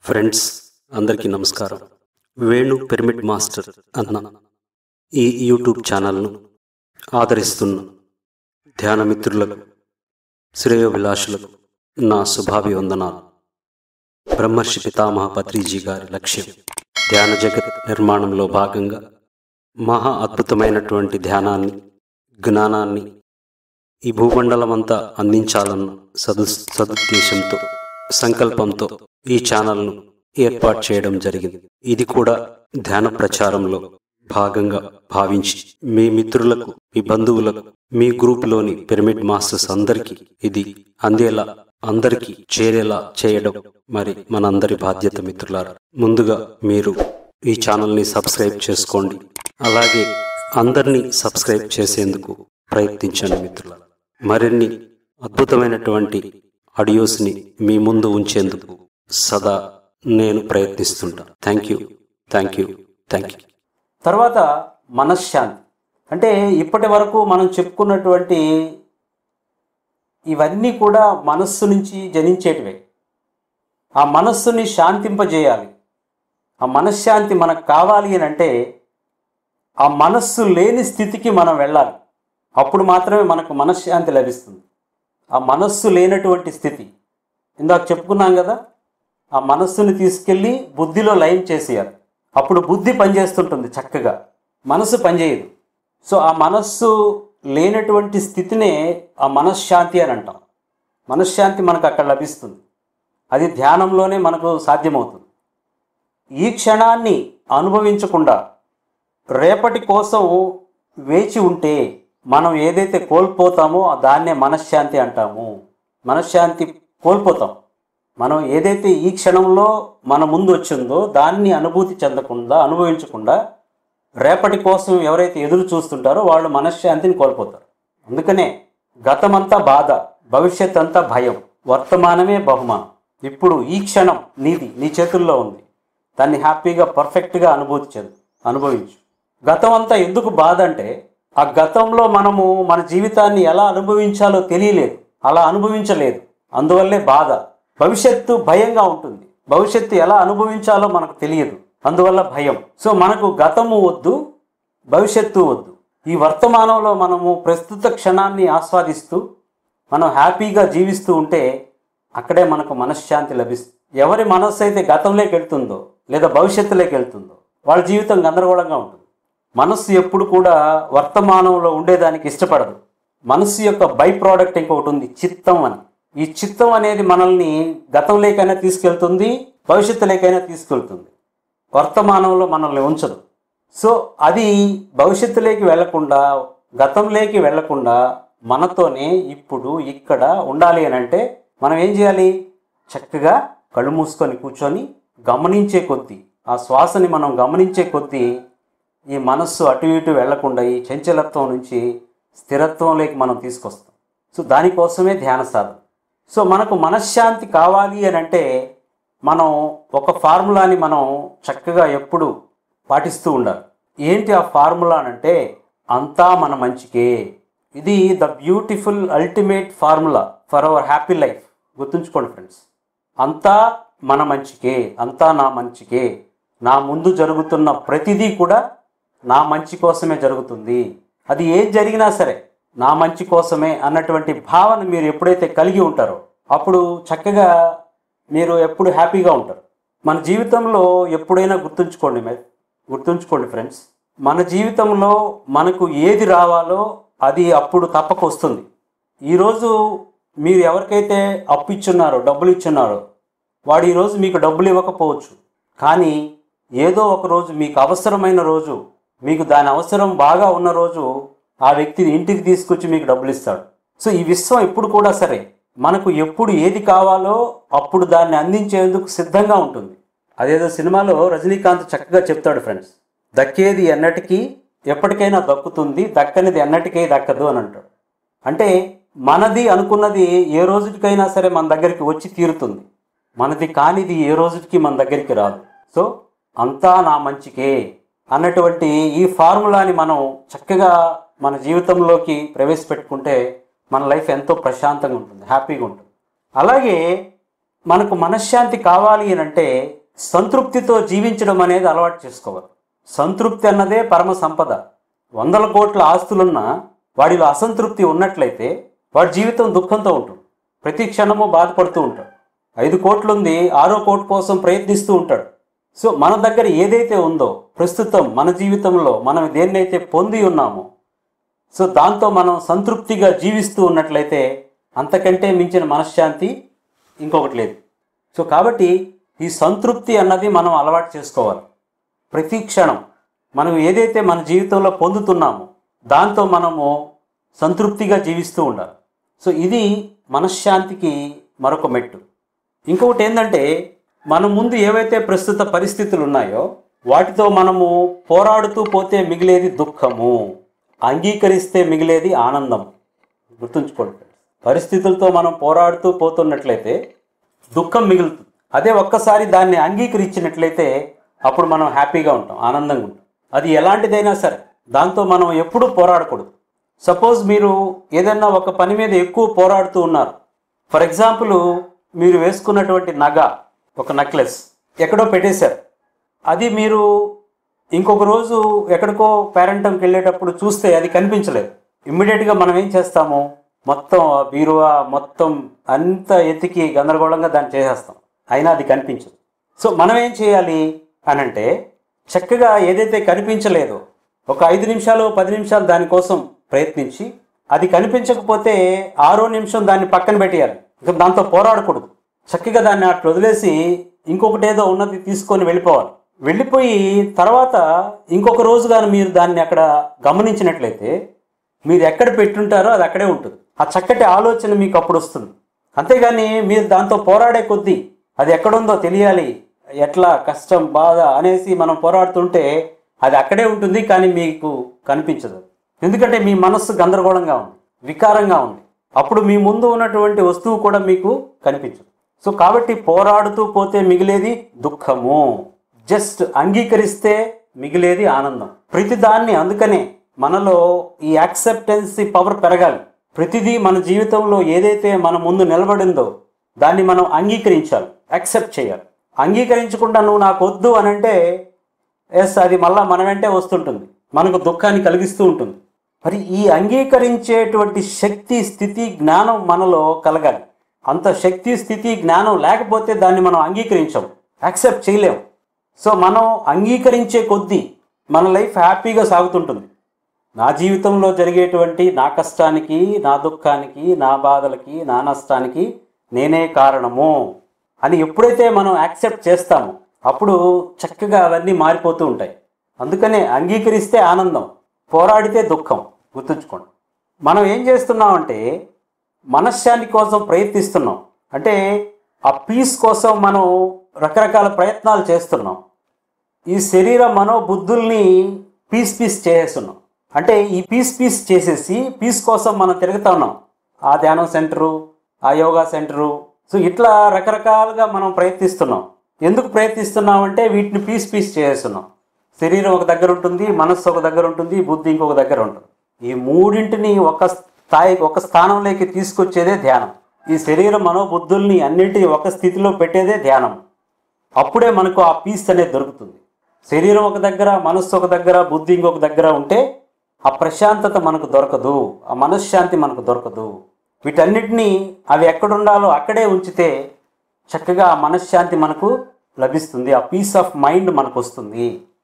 friends అందరికీ నమస్కారం Venu pyramid master అన్న ఈ యూట్యూబ్ ఛానల్ను ఆదరిస్తున్న ధ్యాన మిత్రులకు శ్రేయోభిలాషులకు నా శుభాభివందనాలు బ్రహ్మర్షి పితామహ పత్రిజీ గారి లక్ష్యం ధ్యాన జగత్ నిర్మాణంలో భాగంగా మహా అద్భుతమైనటువంటి ధ్యానాన్ని జ్ఞానాన్ని ఈ భూమండలమంతా అందించాలన్న సదు సదుద్దేశంతో సంకల్పంతో ఈ ఛానల్ను ఏర్పాటు చేయడం జరిగింది ఇది కూడా ధ్యాన ప్రచారంలో భాగంగా భావించి మీ మిత్రులకు మీ బంధువులకు మీ గ్రూపులోని పిరమిడ్ మాస్టర్స్ అందరికీ ఇది అందేలా అందరికీ చేరేలా చేయడం మరి మనందరి బాధ్యత మిత్రులారా ముందుగా మీరు ఈ ఛానల్ని సబ్స్క్రైబ్ చేసుకోండి అలాగే అందరినీ సబ్స్క్రైబ్ చేసేందుకు ప్రయత్నించండి మిత్రులారా మరిన్ని అద్భుతమైనటువంటి ఆడియోస్ని మీ ముందు ఉంచేందుకు సదా నేను ప్రయత్నిస్తుంటా thank you thank you thank you తర్వాత మనశ్శాంతి అంటే ఇప్పటి వరకు మనం చెప్పుకున్నటువంటి ఇవన్నీ కూడా మనస్సు నుంచి జనించేటివే ఆ మనస్సుని శాంతింపజేయాలి ఆ మనశ్శాంతి మనకు కావాలి అని అంటే ఆ మనస్సు లేని స్థితికి మనం వెళ్ళాలి అప్పుడు మాత్రమే మనకు మనశ్శాంతి లభిస్తుంది ఆ మనస్సు లేనటువంటి స్థితి ఇందాక చెప్పుకున్నాం కదా ఆ మనస్సుని తీసుకెళ్ళి బుద్ధిలో లయం చేసేయాలి అప్పుడు బుద్ధి పనిచేస్తుంటుంది చక్కగా మనస్సు పనిచేయదు సో ఆ మనస్సు లేనటువంటి స్థితినే ఆ మనశ్శాంతి అని అంటాం మనశ్శాంతి మనకు అక్కడ లభిస్తుంది అది ధ్యానంలోనే మనకు సాధ్యమవుతుంది ఈ క్షణాన్ని అనుభవించకుండా రేపటి కోసం వేచి ఉంటే మనం ఏదైతే కోల్పోతామో దాన్నే మనశ్శాంతి అంటాము మనశ్శాంతి కోల్పోతాం మనం ఏదైతే ఈ క్షణంలో మన ముందు వచ్చిందో దాన్ని అనుభూతి చెందకుండా అనుభవించకుండా రేపటి కోసం ఎవరైతే ఎదురు చూస్తుంటారో వాళ్ళు మనశ్శాంతిని కోల్పోతారు అందుకనే గతమంతా బాధ భవిష్యత్ అంతా భయం వర్తమానమే బహుమానం ఇప్పుడు ఈ క్షణం నీది నీ చేతుల్లో ఉంది దాన్ని హ్యాపీగా పర్ఫెక్ట్గా అనుభూతి చెందు అనుభవించు గతం అంతా ఎందుకు బాధ అంటే ఆ గతంలో మనము మన జీవితాన్ని ఎలా అనుభవించాలో తెలియలేదు అలా అనుభవించలేదు అందువల్లే బాధ భవిష్యత్తు భయంగా ఉంటుంది భవిష్యత్తు ఎలా అనుభవించాలో మనకు తెలియదు అందువల్ల భయం సో మనకు గతము వద్దు భవిష్యత్తు వద్దు ఈ వర్తమానంలో మనము ప్రస్తుత క్షణాన్ని ఆస్వాదిస్తూ మనం హ్యాపీగా జీవిస్తూ ఉంటే అక్కడే మనకు మనశ్శాంతి లభిస్తుంది ఎవరి మనస్సు అయితే గతంలోకి వెళ్తుందో లేదా భవిష్యత్తులోకి వెళ్తుందో వాళ్ళ జీవితం గందరగోళంగా ఉంటుంది మనస్సు ఎప్పుడు కూడా వర్తమానంలో ఉండేదానికి ఇష్టపడదు మనస్సు యొక్క బై ప్రోడక్ట్ ఇంకొకటి ఉంది చిత్తం అని ఈ చిత్తం అనేది మనల్ని గతంలోకైనా తీసుకెళ్తుంది భవిష్యత్తులోకైనా తీసుకెళ్తుంది వర్తమానంలో మనల్ని ఉంచదు సో అది భవిష్యత్తులోకి వెళ్లకుండా గతంలోకి వెళ్లకుండా మనతోనే ఇప్పుడు ఇక్కడ ఉండాలి అని అంటే మనం ఏం చేయాలి చక్కగా కళ్ళు మూసుకొని కూర్చొని గమనించే కొద్దీ ఆ శ్వాసని మనం గమనించే కొద్దీ ఈ మనస్సు అటు ఇటు వెళ్లకుండా ఈ చంచలత్వం నుంచి స్థిరత్వంలోకి మనం తీసుకొస్తాం సో దానికోసమే ధ్యాన సాధన సో మనకు మనశ్శాంతి కావాలి అని అంటే మనం ఒక ఫార్ములాని మనం చక్కగా ఎప్పుడు పాటిస్తూ ఉండాలి ఏంటి ఆ ఫార్ములా అంటే అంతా మన మంచికే ఇది the beautiful ultimate formula for our happy life గుర్తుంచుకోండి ఫ్రెండ్స్ అంతా మన మంచికే అంతా నా మంచికే నా ముందు జరుగుతున్న ప్రతిదీ కూడా నా మంచి కోసమే జరుగుతుంది అది ఏం జరిగినా సరే నా మంచి కోసమే అన్నటువంటి భావన మీరు ఎప్పుడైతే కలిగి ఉంటారో అప్పుడు చక్కగా మీరు ఎప్పుడు హ్యాపీగా ఉంటారు మన జీవితంలో ఎప్పుడైనా గుర్తుంచుకోండి మరి గుర్తుంచుకోండి ఫ్రెండ్స్ మన జీవితంలో మనకు ఏది రావాలో అది అప్పుడు తప్పక వస్తుంది ఈరోజు మీరు ఎవరికైతే అప్పు ఇచ్చున్నారో డబ్బులు ఇచ్చున్నారో వాడు ఈరోజు మీకు డబ్బులు ఇవ్వకపోవచ్చు కానీ ఏదో ఒక రోజు మీకు అవసరమైన రోజు మీకు దాని అవసరం బాగా ఉన్న రోజు ఆ వ్యక్తిని ఇంటికి తీసుకొచ్చి మీకు డబ్బులు ఇస్తాడు సో ఈ విశ్వం ఎప్పుడు కూడా సరే మనకు ఎప్పుడు ఏది కావాలో అప్పుడు దాన్ని అందించేందుకు సిద్ధంగా ఉంటుంది అదేదో సినిమాలో రజనీకాంత్ చక్కగా చెప్తాడు ఫ్రెండ్స్ దక్కేది ఎన్నటికీ ఎప్పటికైనా దక్కుతుంది దక్కనిది ఎన్నటికీ దక్కదు అని అంటాడు అంటే మనది అనుకున్నది ఏ రోజుకైనా సరే మన దగ్గరికి వచ్చి తీరుతుంది మనది కానిది ఏ రోజుకి మన దగ్గరికి రాదు సో అంతా నా మంచికే అన్నటువంటి ఈ ఫార్ములాని మనం చక్కగా మన జీవితంలోకి ప్రవేశపెట్టుకుంటే మన లైఫ్ ఎంతో ప్రశాంతంగా ఉంటుంది హ్యాపీగా ఉంటుంది అలాగే మనకు మనశ్శాంతి కావాలి అని అంటే సంతృప్తితో జీవించడం అనేది అలవాటు చేసుకోవాలి సంతృప్తి అన్నదే పరమ సంపద వందల కోట్ల ఆస్తులున్నా వాడిలో అసంతృప్తి ఉన్నట్లయితే వాడి జీవితం దుఃఖంతో ఉంటుంది ప్రతి క్షణము బాధపడుతూ ఉంటాడు ఐదు కోట్లుంది ఆరో కోట్ కోసం ప్రయత్నిస్తూ ఉంటాడు సో మన దగ్గర ఏదైతే ఉందో ప్రస్తుతం మన జీవితంలో మనం దేన్నైతే పొంది ఉన్నామో సో దాంతో మనం సంతృప్తిగా జీవిస్తూ ఉన్నట్లయితే అంతకంటే మించిన మనశ్శాంతి ఇంకొకటి లేదు సో కాబట్టి ఈ సంతృప్తి అన్నది మనం అలవాటు చేసుకోవాలి ప్రతి క్షణం మనం ఏదైతే మన జీవితంలో పొందుతున్నామో దాంతో మనము సంతృప్తిగా జీవిస్తూ ఉండాలి సో ఇది మనశ్శాంతికి మరొక మెట్టు ఇంకొకటి ఏంటంటే మన ముందు ఏవైతే ప్రస్తుత పరిస్థితులు ఉన్నాయో వాటితో మనము పోరాడుతూ పోతే మిగిలేది దుఃఖము అంగీకరిస్తే మిగిలేది ఆనందం గుర్తుంచుకోండి పరిస్థితులతో మనం పోరాడుతూ పోతున్నట్లయితే దుఃఖం మిగులుతుంది అదే ఒక్కసారి దాన్ని అంగీకరించినట్లయితే అప్పుడు మనం హ్యాపీగా ఉంటాం ఆనందంగా ఉంటాం అది ఎలాంటిదైనా సరే దాంతో మనం ఎప్పుడూ పోరాడకూడదు సపోజ్ మీరు ఏదైనా ఒక పని మీద ఎక్కువ పోరాడుతూ ఉన్నారు ఫర్ ఎగ్జాంపుల్ మీరు వేసుకున్నటువంటి నగ ఒక నెక్లెస్ ఎక్కడో పెట్టేశారు అది మీరు ఇంకొక రోజు ఎక్కడికో పేరెంటంకి వెళ్ళేటప్పుడు చూస్తే అది కనిపించలేదు ఇమ్మీడియట్గా మనం ఏం చేస్తాము మొత్తం ఆ బీరువా మొత్తం అంత ఎతికి గందరగోళంగా దాన్ని చేసేస్తాం అయినా అది కనిపించదు సో మనం ఏం చేయాలి అని అంటే చక్కగా ఏదైతే కనిపించలేదో ఒక ఐదు నిమిషాలు పది నిమిషాలు దానికోసం ప్రయత్నించి అది కనిపించకపోతే ఆరో నిమిషం దాన్ని పక్కన పెట్టేయాలి ఇంకా దాంతో పోరాడకూడదు చక్కగా దాన్ని అట్లా వదిలేసి ఇంకొకటి ఏదో ఉన్నది తీసుకొని వెళ్ళిపోవాలి వెళ్ళిపోయి తర్వాత ఇంకొక రోజు కానీ మీరు దాన్ని అక్కడ గమనించినట్లయితే మీరు ఎక్కడ పెట్టుంటారో అది అక్కడే ఉంటుంది ఆ చక్కటి ఆలోచన మీకు అప్పుడు వస్తుంది అంతేగాని మీరు దాంతో పోరాడే కొద్దీ అది ఎక్కడుందో తెలియాలి ఎట్లా కష్టం బాధ అనేసి మనం పోరాడుతుంటే అది అక్కడే ఉంటుంది కానీ మీకు కనిపించదు ఎందుకంటే మీ మనస్సు గందరగోళంగా ఉంది వికారంగా ఉంది అప్పుడు మీ ముందు ఉన్నటువంటి వస్తువు కూడా మీకు కనిపించదు సో కాబట్టి పోరాడుతూ పోతే మిగిలేది దుఃఖము జస్ట్ అంగీకరిస్తే మిగిలేది ఆనందం ప్రతిదాన్ని అందుకనే మనలో ఈ యాక్సెప్టెన్సీ పవర్ పెరగాలి ప్రతిదీ మన జీవితంలో ఏదైతే మన ముందు నిలబడిందో దాన్ని మనం అంగీకరించాలి యాక్సెప్ట్ చేయాలి అంగీకరించకుండా నువ్వు నాకు వద్దు అని అంటే ఎస్ అది మళ్ళా మన వెంటే వస్తుంటుంది మనకు దుఃఖాన్ని కలిగిస్తూ ఉంటుంది మరి ఈ అంగీకరించేటువంటి శక్తి స్థితి జ్ఞానం మనలో కలగాలి అంత శక్తి స్థితి జ్ఞానం లేకపోతే దాన్ని మనం అంగీకరించం యాక్సెప్ట్ చేయలేం సో మనం అంగీకరించే కొద్దీ మన లైఫ్ హ్యాపీగా సాగుతుంటుంది నా జీవితంలో జరిగేటువంటి నా కష్టానికి నా దుఃఖానికి నా బాధలకి నా నష్టానికి నేనే కారణము అని ఎప్పుడైతే మనం యాక్సెప్ట్ చేస్తామో అప్పుడు చక్కగా అవన్నీ మారిపోతూ ఉంటాయి అందుకనే అంగీకరిస్తే ఆనందం పోరాడితే దుఃఖం గుర్తుంచుకోండి మనం ఏం చేస్తున్నామంటే మనశ్శాంతి కోసం ప్రయత్నిస్తున్నాం అంటే ఆ పీస్ కోసం మనం రకరకాల ప్రయత్నాలు చేస్తున్నాం ఈ శరీర మనోబుద్ధుల్ని పీస్ పీస్ చేసేస్తున్నాం అంటే ఈ పీస్ పీస్ చేసేసి పీస్ కోసం మనం తిరుగుతా ఉన్నాం ఆ ధ్యానం సెంటరు ఆ యోగా సెంటరు సో ఇట్లా రకరకాలుగా మనం ప్రయత్నిస్తున్నాం ఎందుకు ప్రయత్నిస్తున్నాం అంటే వీటిని పీస్ పీస్ చేసేస్తున్నాం శరీరం ఒక దగ్గర ఉంటుంది మనస్సు ఒక దగ్గర ఉంటుంది బుద్ధి ఇంకొక దగ్గర ఉంటుంది ఈ మూడింటిని ఒక స్థాయి ఒక స్థానంలోకి తీసుకొచ్చేదే ధ్యానం ఈ శరీర మనోబుద్ధుల్ని అన్నింటినీ ఒక స్థితిలో పెట్టేదే ధ్యానం అప్పుడే మనకు ఆ పీస్ అనేది దొరుకుతుంది శరీరం ఒక దగ్గర మనస్సు ఒక దగ్గర బుద్ధి ఇంకొక దగ్గర ఉంటే ఆ ప్రశాంతత మనకు దొరకదు ఆ మనశ్శాంతి మనకు దొరకదు వీటన్నిటినీ అవి ఎక్కడుండాలో అక్కడే ఉంచితే చక్కగా ఆ మనశ్శాంతి మనకు లభిస్తుంది ఆ పీస్ ఆఫ్ మైండ్ మనకు వస్తుంది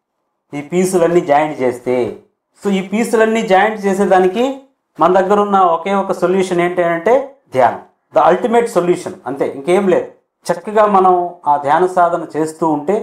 ఈ పీసులన్నీ జాయింట్ చేస్తే సో ఈ పీసులన్నీ జాయింట్ చేసేదానికి మన దగ్గర ఉన్న ఒకే ఒక సొల్యూషన్ ఏంటి అంటే ధ్యానం ద అల్టిమేట్ సొల్యూషన్ అంతే ఇంకేం లేదు చక్కగా మనం ఆ ధ్యాన సాధన చేస్తూ ఉంటే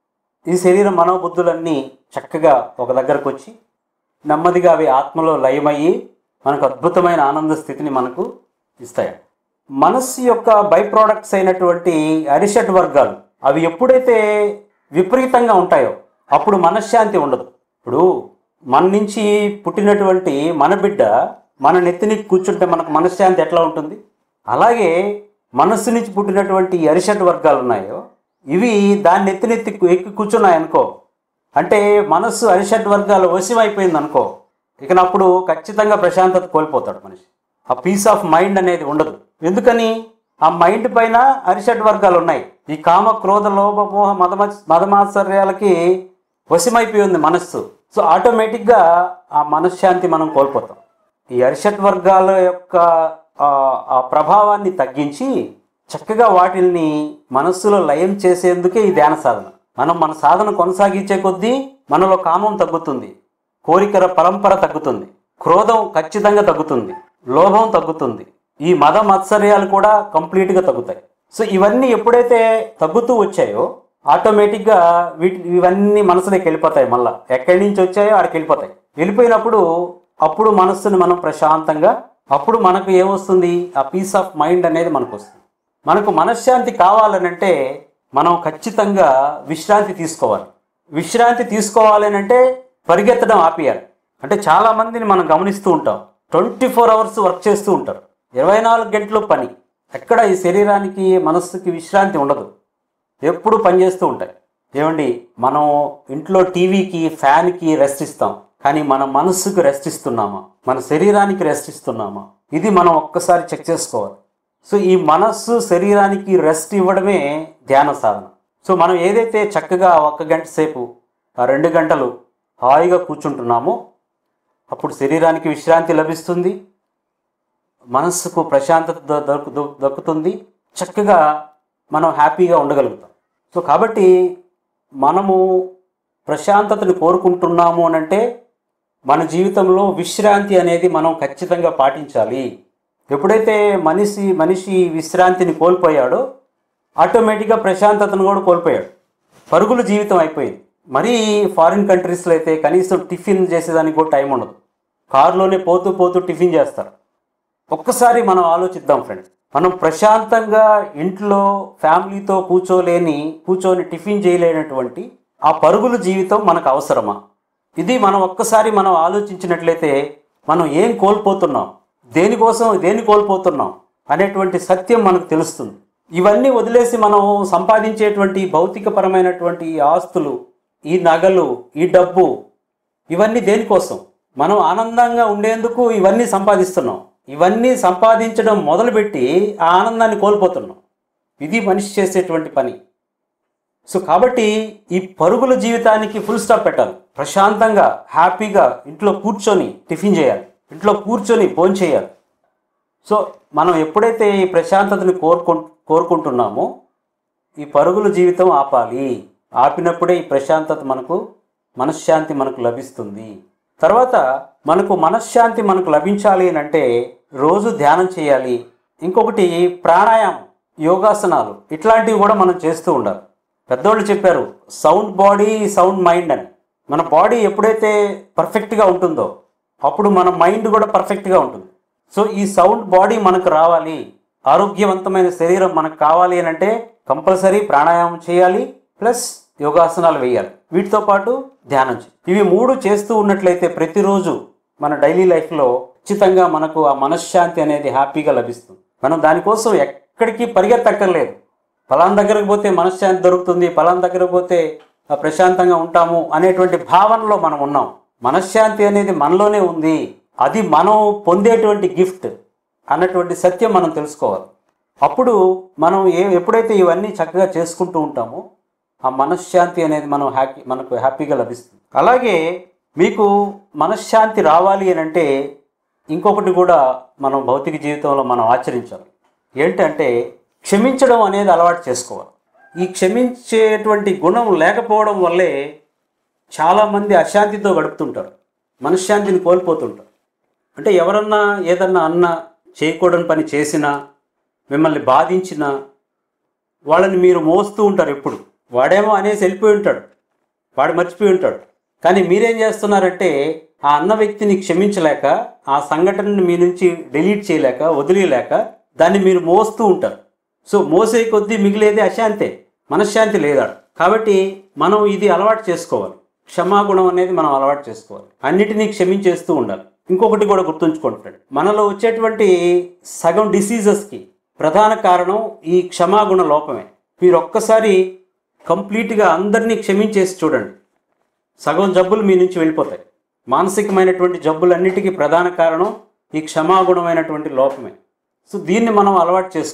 ఈ శరీర మనోబుద్ధులన్నీ చక్కగా ఒక దగ్గరకు వచ్చి నెమ్మదిగా అవి ఆత్మలో లయమయ్యి మనకు అద్భుతమైన ఆనంద స్థితిని మనకు ఇస్తాయి మనస్సు యొక్క బై ప్రోడక్ట్స్ అయినటువంటి అరిషట్ వర్గాలు అవి ఎప్పుడైతే విపరీతంగా ఉంటాయో అప్పుడు మనశ్శాంతి ఉండదు ఇప్పుడు మన నుంచి పుట్టినటువంటి మన బిడ్డ మన నెత్తిని కూర్చుంటే మనకు మనశ్శాంతి ఎట్లా ఉంటుంది అలాగే మనస్సు నుంచి పుట్టినటువంటి ఈ అరిషట్ వర్గాలు ఉన్నాయో ఇవి దాన్ని ఎత్తినెత్తి ఎక్కి కూర్చున్నాయి అనుకో అంటే మనస్సు అరిషట్ వర్గాలు వశమైపోయింది అనుకో ఇక అప్పుడు ఖచ్చితంగా ప్రశాంతత కోల్పోతాడు మనిషి ఆ పీస్ ఆఫ్ మైండ్ అనేది ఉండదు ఎందుకని ఆ మైండ్ పైన అరిషడ్ వర్గాలు ఉన్నాయి ఈ కామ క్రోధ లోభ మోహ మదమ మదమాశ్చర్యాలకి వశమైపోయి ఉంది మనస్సు సో ఆటోమేటిక్గా ఆ మనశ్శాంతి మనం కోల్పోతాం ఈ అరిషట్ వర్గాల యొక్క ఆ, ఆ ప్రభావాన్ని తగ్గించి చక్కగా వాటిల్ని మనస్సులో లయం చేసేందుకే ఈ ధ్యాన సాధన మనం మన సాధన కొనసాగించే కొద్దీ మనలో కామం తగ్గుతుంది కోరికల పరంపర తగ్గుతుంది క్రోధం ఖచ్చితంగా తగ్గుతుంది లోభం తగ్గుతుంది ఈ మద మత్సర్యాలు కూడా కంప్లీట్గా తగ్గుతాయి సో ఇవన్నీ ఎప్పుడైతే తగ్గుతూ వచ్చాయో ఆటోమేటిక్గా వీటి ఇవన్నీ మనసులోకి వెళ్ళిపోతాయి మళ్ళా ఎక్కడి నుంచి వచ్చాయో ఆడికి వెళ్ళిపోతాయి వెళ్ళిపోయినప్పుడు అప్పుడు మనస్సుని మనం ప్రశాంతంగా అప్పుడు మనకు ఏమొస్తుంది ఆ పీస్ ఆఫ్ మైండ్ అనేది మనకు వస్తుంది మనకు మనశ్శాంతి కావాలనంటే మనం ఖచ్చితంగా విశ్రాంతి తీసుకోవాలి విశ్రాంతి తీసుకోవాలి అంటే పరిగెత్తడం ఆపేయాలి అంటే చాలా మందిని మనం గమనిస్తూ ఉంటాం ట్వంటీ ఫోర్ అవర్స్ వర్క్ చేస్తూ ఉంటారు ఇరవై నాలుగు గంటలు పని ఎక్కడ ఈ శరీరానికి మనస్సుకి విశ్రాంతి ఉండదు ఎప్పుడు పనిచేస్తూ ఉంటాయి ఏమండి మనం ఇంట్లో టీవీకి ఫ్యాన్కి రెస్ట్ ఇస్తాం కానీ మన మనస్సుకు రెస్ట్ ఇస్తున్నామా మన శరీరానికి రెస్ట్ ఇస్తున్నామా ఇది మనం ఒక్కసారి చెక్ చేసుకోవాలి సో ఈ మనస్సు శరీరానికి రెస్ట్ ఇవ్వడమే ధ్యాన సాధన సో మనం ఏదైతే చక్కగా ఒక గంట సేపు ఆ రెండు గంటలు హాయిగా కూర్చుంటున్నామో అప్పుడు శరీరానికి విశ్రాంతి లభిస్తుంది మనస్సుకు ప్రశాంతత ద- దొరుకు దొ- దక్కుతుంది చక్కగా మనం హ్యాపీగా ఉండగలుగుతాం సో కాబట్టి మనము ప్రశాంతతని కోరుకుంటున్నాము అని అంటే మన జీవితంలో విశ్రాంతి అనేది మనం ఖచ్చితంగా పాటించాలి ఎప్పుడైతే మనిషి మనిషి విశ్రాంతిని కోల్పోయాడో ఆటోమేటిక్గా ప్రశాంతతను కూడా కోల్పోయాడు పరుగుల జీవితం అయిపోయింది మరీ ఫారిన్ కంట్రీస్లో అయితే కనీసం టిఫిన్ చేసేదానికి కూడా టైం ఉండదు కారులోనే పోతూ పోతూ టిఫిన్ చేస్తారు ఒక్కసారి మనం ఆలోచిద్దాం ఫ్రెండ్స్ మనం ప్రశాంతంగా ఇంట్లో ఫ్యామిలీతో కూర్చోలేని కూర్చొని టిఫిన్ చేయలేనటువంటి ఆ పరుగుల జీవితం మనకు అవసరమా ఇది మనం ఒక్కసారి మనం ఆలోచించినట్లయితే మనం ఏం కోల్పోతున్నాం దేనికోసం దేని కోల్పోతున్నాం అనేటువంటి సత్యం మనకు తెలుస్తుంది ఇవన్నీ వదిలేసి మనం సంపాదించేటువంటి భౌతికపరమైనటువంటి ఈ ఆస్తులు ఈ నగలు ఈ డబ్బు ఇవన్నీ దేనికోసం మనం ఆనందంగా ఉండేందుకు ఇవన్నీ సంపాదిస్తున్నాం ఇవన్నీ సంపాదించడం మొదలుపెట్టి ఆ ఆనందాన్ని కోల్పోతున్నాం ఇది మనిషి చేసేటువంటి పని సో కాబట్టి ఈ పరుగుల జీవితానికి ఫుల్ స్టాప్ పెట్టాలి ప్రశాంతంగా హ్యాపీగా ఇంట్లో కూర్చొని టిఫిన్ చేయాలి ఇంట్లో కూర్చొని భోజనం చేయాలి సో మనం ఎప్పుడైతే ఈ ప్రశాంతతని కోరుకు కోరుకుంటున్నామో ఈ పరుగుల జీవితం ఆపాలి ఆపినప్పుడే ఈ ప్రశాంతత మనకు మనశ్శాంతి మనకు లభిస్తుంది తర్వాత మనకు మనశ్శాంతి మనకు లభించాలి అని అంటే రోజు ధ్యానం చేయాలి ఇంకొకటి ప్రాణాయామం యోగాసనాలు ఇట్లాంటివి కూడా మనం చేస్తూ ఉండాలి పెద్దోళ్ళు చెప్పారు సౌండ్ బాడీ సౌండ్ మైండ్ అని మన బాడీ ఎప్పుడైతే పర్ఫెక్ట్గా ఉంటుందో అప్పుడు మన మైండ్ కూడా పర్ఫెక్ట్గా ఉంటుంది సో ఈ సౌండ్ బాడీ మనకు రావాలి ఆరోగ్యవంతమైన శరీరం మనకు కావాలి అని అంటే కంపల్సరీ ప్రాణాయామం చేయాలి ప్లస్ యోగాసనాలు వేయాలి వీటితో పాటు ధ్యానం చేయాలి ఇవి మూడు చేస్తూ ఉన్నట్లయితే ప్రతిరోజు మన డైలీ లైఫ్లో ఖచ్చితంగా మనకు ఆ మనశ్శాంతి అనేది హ్యాపీగా లభిస్తుంది మనం దానికోసం ఎక్కడికి పరిగెత్తక్కర్లేదు ఫలాన్ దగ్గరకు పోతే మనశ్శాంతి దొరుకుతుంది ఫలాన్ దగ్గరకు పోతే ఆ, ప్రశాంతంగా ఉంటాము అనేటువంటి భావనలో మనం ఉన్నాం మనశ్శాంతి అనేది మనలోనే ఉంది అది మనం పొందేటువంటి గిఫ్ట్ అన్నటువంటి సత్యం మనం తెలుసుకోవాలి అప్పుడు మనం ఏ ఎప్పుడైతే ఇవన్నీ చక్కగా చేసుకుంటూ ఉంటామో ఆ మనశ్శాంతి అనేది మనం హ్యాపీ మనకు హ్యాపీగా లభిస్తుంది అలాగే మీకు మనశ్శాంతి రావాలి అని అంటే ఇంకొకటి కూడా మనం భౌతిక జీవితంలో మనం ఆచరించాలి ఏంటంటే క్షమించడం అనేది అలవాటు చేసుకోవాలి ఈ క్షమించేటువంటి గుణం లేకపోవడం వల్లే చాలామంది అశాంతితో గడుపుతుంటారు మనశ్శాంతిని కోల్పోతుంటారు అంటే ఎవరన్నా ఏదన్నా అన్నా చేయకూడని పని చేసినా మిమ్మల్ని బాధించినా వాళ్ళని మీరు మోస్తూ ఉంటారు ఎప్పుడు వాడేమో అనేసి వెళ్ళిపోయి ఉంటాడు వాడు మర్చిపోయి ఉంటాడు కానీ మీరేం చేస్తున్నారంటే ఆ అన్న వ్యక్తిని క్షమించలేక ఆ సంఘటనని మీ నుంచి డిలీట్ చేయలేక వదిలేయలేక దాన్ని మీరు మోస్తూ ఉంటారు సో మోసే కొద్దీ మిగిలేది అశాంతే మనశ్శాంతి లేదా కాబట్టి మనం ఇది అలవాటు చేసుకోవాలి క్షమాగుణం అనేది మనం అలవాటు చేసుకోవాలి అన్నిటినీ క్షమించేస్తూ ఉండాలి ఇంకొకటి కూడా గుర్తుంచుకోండి ఫ్రెండ్ మనలో వచ్చేటువంటి సగం డిసీజెస్కి ప్రధాన కారణం ఈ క్షమాగుణ లోపమే మీరు ఒక్కసారి కంప్లీట్గా అందరినీ క్షమించేసి చూడండి సగం జబ్బులు మీ నుంచి వెళ్ళిపోతాయి మానసికమైనటువంటి జబ్బులన్నిటికీ ప్రధాన కారణం ఈ క్షమాగుణమైనటువంటి లోపమే సో దీన్ని మనం అలవాటు చేసుకో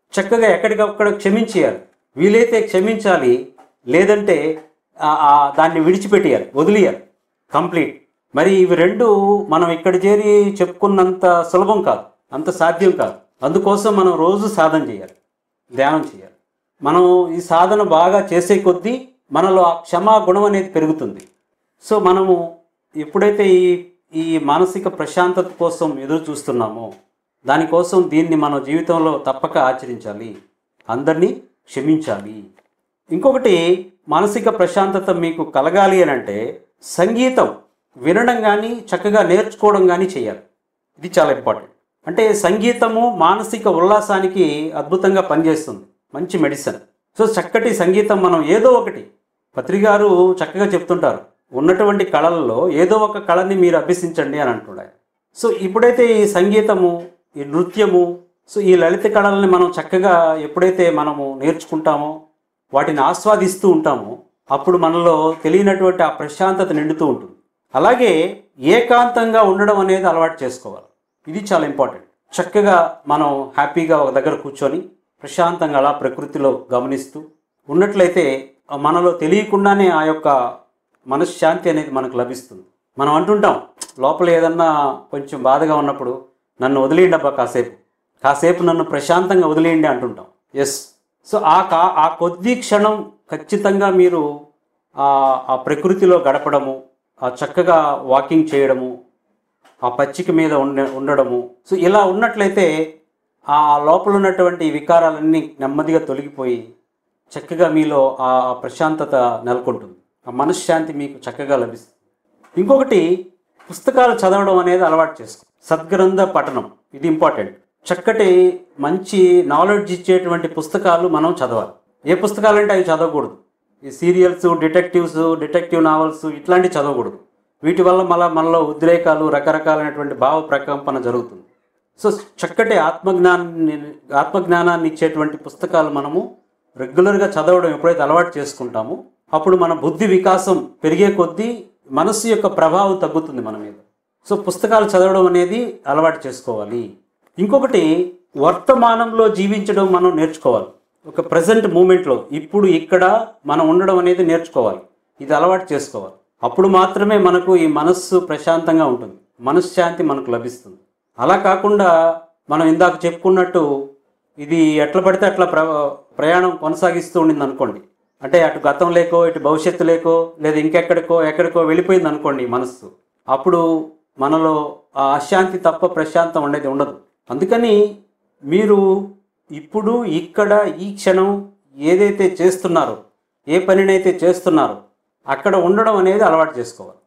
చక్కగా ఎక్కడికక్కడ క్షమించేయాలి వీలైతే క్షమించాలి లేదంటే ఆ- ఆ దాన్ని విడిచిపెట్టేయాలి వదిలేయాలి కంప్లీట్ మరి ఇవి రెండు మనం ఇక్కడ చేరి చెప్పుకున్నంత సులభం కాదు అంత సాధ్యం కాదు అందుకోసం మనం రోజు సాధన చేయాలి ధ్యానం చేయాలి మనం ఈ సాధన బాగా చేసే కొద్దీ మనలో ఆ క్షమా గుణం అనేది పెరుగుతుంది సో మనము ఎప్పుడైతే ఈ ఈ మానసిక ప్రశాంతత కోసం ఎదురు చూస్తున్నామో దానికోసం దీన్ని మన జీవితంలో తప్పక ఆచరించాలి అందరినీ క్షమించాలి ఇంకొకటి మానసిక ప్రశాంతత మీకు కలగాలి అని అంటే సంగీతం వినడం కానీ చక్కగా నేర్చుకోవడం కానీ చేయాలి ఇది చాలా ఇంపార్టెంట్ అంటే సంగీతము మానసిక ఉల్లాసానికి అద్భుతంగా పనిచేస్తుంది మంచి మెడిసిన్ సో చక్కటి సంగీతం మనం ఏదో ఒకటి పత్రికారు చక్కగా చెప్తుంటారు ఉన్నటువంటి కళల్లో ఏదో ఒక కళని మీరు అభ్యసించండి అని అంటున్నారు సో ఇప్పుడైతే ఈ సంగీతము ఈ నృత్యము సో ఈ లలిత కళల్ని మనం చక్కగా ఎప్పుడైతే మనము నేర్చుకుంటామో వాటిని ఆస్వాదిస్తూ ఉంటామో అప్పుడు మనలో తెలియనటువంటి ఆ ప్రశాంతత నిండుతూ ఉంటుంది అలాగే ఏకాంతంగా ఉండడం అనేది అలవాటు చేసుకోవాలి ఇది చాలా ఇంపార్టెంట్ చక్కగా మనం హ్యాపీగా ఒక దగ్గర కూర్చొని ప్రశాంతంగా అలా ప్రకృతిలో గమనిస్తూ ఉన్నట్లయితే మనలో తెలియకుండానే ఆ యొక్క మనశ్శాంతి అనేది మనకు లభిస్తుంది మనం అంటుంటాం లోపల ఏదన్నా కొంచెం బాధగా ఉన్నప్పుడు నన్ను వదిలేయండి అబ్బా కాసేపు కాసేపు నన్ను ప్రశాంతంగా వదిలేయండి అంటుంటాం ఎస్ సో ఆ కా ఆ కొద్ది క్షణం ఖచ్చితంగా మీరు ఆ ఆ ప్రకృతిలో గడపడము ఆ చక్కగా వాకింగ్ చేయడము ఆ పచ్చిక మీద ఉండ ఉండడము సో ఇలా ఉన్నట్లయితే ఆ లోపల ఉన్నటువంటి వికారాలన్నీ నెమ్మదిగా తొలగిపోయి చక్కగా మీలో ఆ ప్రశాంతత నెలకొంటుంది ఆ మనశ్శాంతి మీకు చక్కగా లభిస్తుంది ఇంకొకటి పుస్తకాలు చదవడం అనేది అలవాటు చేసుకో సద్గ్రంథ పఠనం ఇది ఇంపార్టెంట్ చక్కటి మంచి నాలెడ్జ్ ఇచ్చేటువంటి పుస్తకాలు మనం చదవాలి ఏ పుస్తకాలు అంటే అవి చదవకూడదు ఈ సీరియల్స్ డిటెక్టివ్స్ డిటెక్టివ్ నావల్స్ ఇట్లాంటివి చదవకూడదు వీటి వల్ల మళ్ళీ మనలో ఉద్రేకాలు రకరకాలైనటువంటి భావ ప్రకంపన జరుగుతుంది సో చక్కటి ఆత్మజ్ఞానాన్ని ఆత్మజ్ఞానాన్ని ఇచ్చేటువంటి పుస్తకాలు మనము రెగ్యులర్గా చదవడం ఎప్పుడైతే అలవాటు చేసుకుంటామో అప్పుడు మన బుద్ధి వికాసం పెరిగే కొద్దీ మనస్సు యొక్క ప్రభావం తగ్గుతుంది మన మీద సో పుస్తకాలు చదవడం అనేది అలవాటు చేసుకోవాలి ఇంకొకటి వర్తమానంలో జీవించడం మనం నేర్చుకోవాలి ఒక ప్రజెంట్ మూమెంట్లో ఇప్పుడు ఇక్కడ మనం ఉండడం అనేది నేర్చుకోవాలి ఇది అలవాటు చేసుకోవాలి అప్పుడు మాత్రమే మనకు ఈ మనస్సు ప్రశాంతంగా ఉంటుంది మనశ్శాంతి మనకు లభిస్తుంది అలా కాకుండా మనం ఇందాక చెప్పుకున్నట్టు ఇది ఎట్లా పడితే అట్లా ప్ర ప్రయాణం కొనసాగిస్తూ ఉండింది అనుకోండి అంటే అటు గతం లేకో ఇటు భవిష్యత్తు లేకో లేదా ఇంకెక్కడికో ఎక్కడికో వెళ్ళిపోయింది అనుకోండి ఈ మనస్సు అప్పుడు మనలో ఆ అశాంతి తప్ప ప్రశాంతం అనేది ఉండదు అందుకని మీరు ఇప్పుడు ఇక్కడ ఈ క్షణం ఏదైతే చేస్తున్నారో ఏ పనినైతే చేస్తున్నారో అక్కడ ఉండడం అనేది అలవాటు చేసుకోవాలి